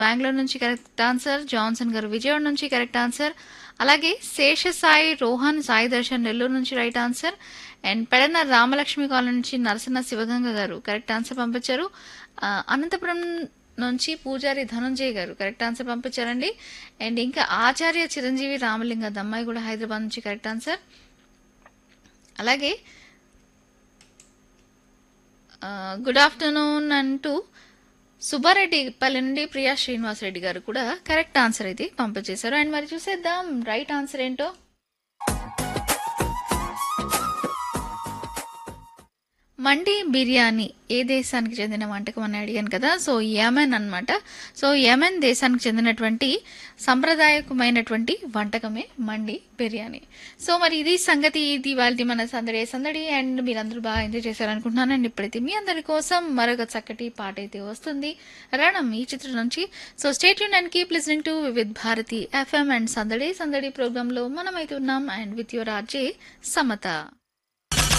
బెంగళూరు నుంచి correct answer Johnson గారు విజయవాడ నుంచి కరెక్ట్ ఆన్సర్ అలాగే శేషసాయి రోహన్ సాయి దర్శన్ నెల్లూరు నుంచి right answer and Pedana Ramalakshmi colony నుంచి నరసన్న శివగంగ గారు కరెక్ట్ ఆన్సర్ పంపించారు ఆ, అనంతపురం నుంచి పూజారి ధనంజయ్ గారు కరెక్ట్ ఆన్సర్ పంపించారండి అండ్ ఇంకా ఆచార్య చిరంజీవి రామలింగ దమ్మాయి కూడా హైదరాబాద్ నుంచి కరెక్ట్ ఆన్సర్ అలాగే గుడ్ ఆఫ్టర్నూన్ అంటూ సుబ్బారెడ్డి పల్లె నుండి ప్రియా శ్రీనివాస్ రెడ్డి గారు కూడా కరెక్ట్ ఆన్సర్ అయితే పంపించేశారు అండ్ మరి చూసేద్దాం రైట్ ఆన్సర్ ఏంటో మండి బిర్యానీ ఏ దేశానికి చెందిన వంటకం అని అడిగాను కదా సో యమెన్ అన్నమాట సో యమెన్ దేశానికి చెందినటువంటి సంప్రదాయకమైనటువంటి వంటకమే మండి బిర్యానీ సో మరి ఇది సంగతి ఇది వాళ్ళ మన సందడి సందడి అండ్ మీరందరూ బాగా ఎంజాయ్ చేశారనుకుంటున్నాను అండ్ ఇప్పుడైతే మీ అందరి కోసం మరొక చక్కటి పాట అయితే వస్తుంది రణం ఈ చిత్రం నుంచి సో స్టేట్ యూన్ and keep listening to Vividh Bharati FM and Sandadi Sandadi ప్రోగ్రాంలో మనమైతే ఉన్నాం and with your RJ Samata